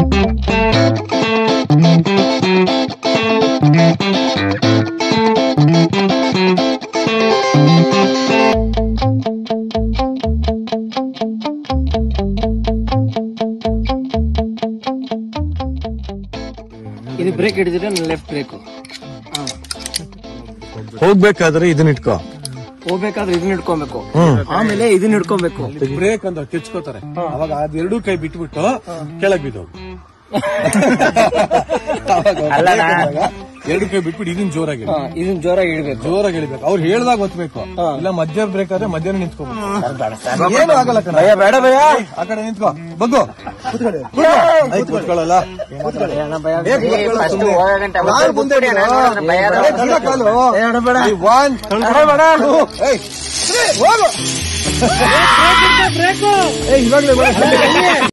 ಇದು ಬ್ರೇಕ್ ಹಿಡಿದ್ರೆ left break ಹೋಗ್ಬೇಕಾದ್ರೆ ಇದನ್ನ ಇಟ್ಕೋ ಹೋಗ್ಬೇಕಾದ್ರೆ ಇದನ್ನ ಹಿಡ್ಕೊಬೇಕು ಹ್ಮ್ ಆಮೇಲೆ ಇದನ್ನ ಹಿಡ್ಕೊಬೇಕು ಬ್ರೇಕ್ ಅಂತ ತೆಚ್ಕೋತಾರೆ ಅವಾಗ ಅದೆರಡೂ ಕೈ ಬಿಟ್ಬಿಟ್ಟು ಕೆಳಗ್ ಬಿದ್ದೋಗು ಎರಡು ಕೈ ಬಿಟ್ಬಿಟ್ಟು ಇದನ್ ಜೋರಾಗಿ ಹಾ, ಇದನ್ನ ಜೋರಾಗಿ ಹಿಡ್ಬೇಕು ಜೋರಾಗಿ ಎಳಿಬೇಕು ಅವ್ರು ಹೇಳ್ದಾಗ ಒತ್ಬೇಕು ಇಲ್ಲ ಮಧ್ಯ ಬ್ರೇಕ್ ಆದ್ರೆ ಮಧ್ಯಾಹ್ನ ನಿಂತ್ಕೋಬೇಕು ಏನು ಆಗಲ್ಲ ಕಣ ಭಯ ಬೇಡ ಭಯ ಆ ಕಡೆ ನಿಂತ್ಕೋ ಬಗ್ಗು ಆಯ್ತು, ಕೂತ್ಕೊಳ್ಳಲ್ಲ ಅಣ್ಣ, ಭಯ ಏ, ಕೂತ್ಕೊಳ್ಳೋ ಸುಮ್ನೆ. ನಾನ್ ಮುಂದೆ ಇಡು. ಏ, ಕೀಲ ಕಾಲು. ಈ one, two, ಏಯ್, ಹೋಗು. ಏ, ಇವಾಗ್ಲೇ ಬೇಡ.